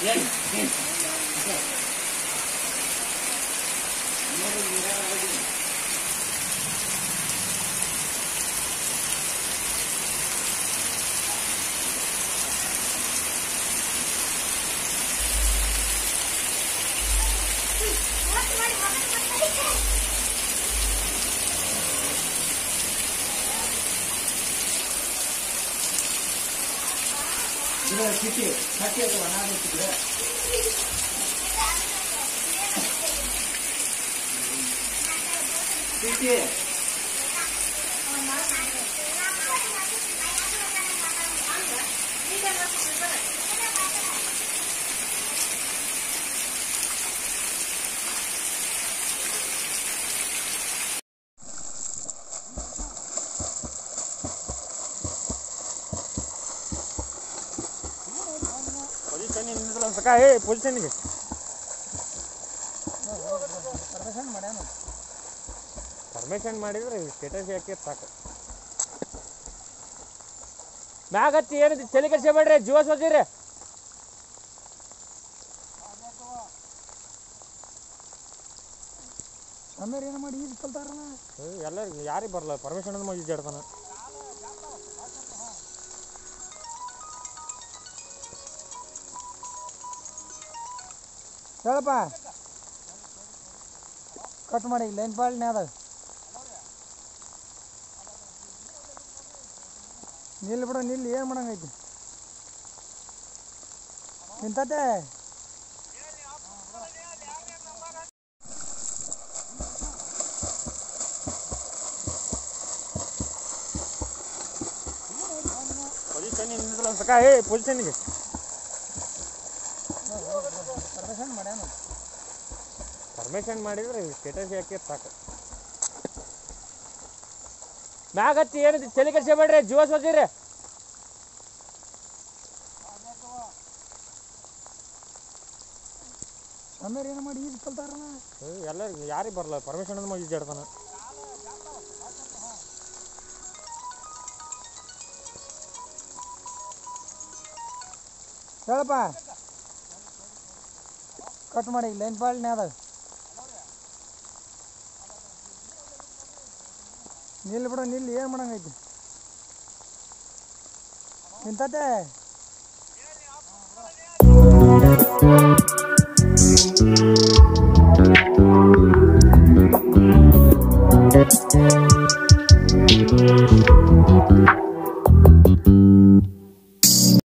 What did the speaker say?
ಇದು ಚಿಟ್ಟಿ ಕಟ್ಟಿ ಅಥವಾ ನಾನು ಇಟ್ಟಿದ್ರೆ ಚಿಟ್ಟಿ ಪೊಸಿಷನ್ ನಿಂದಿಲ್ಲ ಸಕ ಏ ಪೊಸಿಷನ್ಗೆ ಪರ್ಮಿಷನ್ ಮಾಡ್ಯಾನ ಪರ್ಮಿಷನ್ ಮಾಡಿದ್ರೆ ಸ್ಟೇಟಸ್ ಯಾಕೆ ಸಾಕು ಮ್ಯಾಗ ಹತ್ತಿ ಏನು ತಲೆ ಕೆಡ್ಸ್ಕೊಬೇಡ್ರಿ ಜೀವ ಸೋದಿರಿ ಆಮೇಲೆ ಏನು ಮಾಡಿ ಈಜ್ ಕಲ್ತಾರನ ಎಲ್ಲರಿಗೂ ಯಾರಿಗೆ ಬರಲ್ಲ ಪರ್ಮಿಷನ್ ಅಂದ್ರೆ ಮಜಿ ಜಡ್ತಾನ ಹೇಳಪ್ಪ ಕಟ್ ಮಾಡಿ ಲೈನ್ ಪಾಲ್ನೇ ಅದ ನಿಲ್ ಬಿಡು ನಿಲ್ಲಿ ಏನು ಮಾಡಂಗೈತಿ ನಿಂತತೆ ಪೊಸಿಷನ್ ನಿಂದಿಲ್ಲ ಸಕ ಏ ಪೊಸಿಷನ್ಗೆ ಪರ್ಮಿಷನ್ ಮಾಡ್ಯಾನ ಪರ್ಮಿಷನ್ ಮಾಡಿದ್ರೆ ಸ್ಟೇಟಸ್ ಯಾಕೆ ಸಾಕು ಮ್ಯಾಗ ಹತ್ತಿ ಏನು ತಲೆ ಕೆಡ್ಸ್ಕೊಬೇಡ್ರಿ ಜೀವ ಸೋದಿರಿ ಆಮೇಲೆ ಏನು ಮಾಡಿ ಈಜ್ ಕಲ್ತಾರನ ಎಲ್ಲರಿಗೂ ಯಾರಿಗೆ ಬರಲ್ಲ ಪರ್ಮಿಷನ್ ಅಂದ್ರೆ ಮಜಿ ಜಡ್ತಾನ ಹೇಳಪ್ಪ ಕಟ್ ಮಾಡಿ ಲೈನ್ ಪಾಲ್ನೇ ಅದ ನಿಲ್ ಬಿಡು ನಿಲ್ಲಿ ಏನು ಮಾಡಂಗೈತಿ ನಿಂತತೆ Thank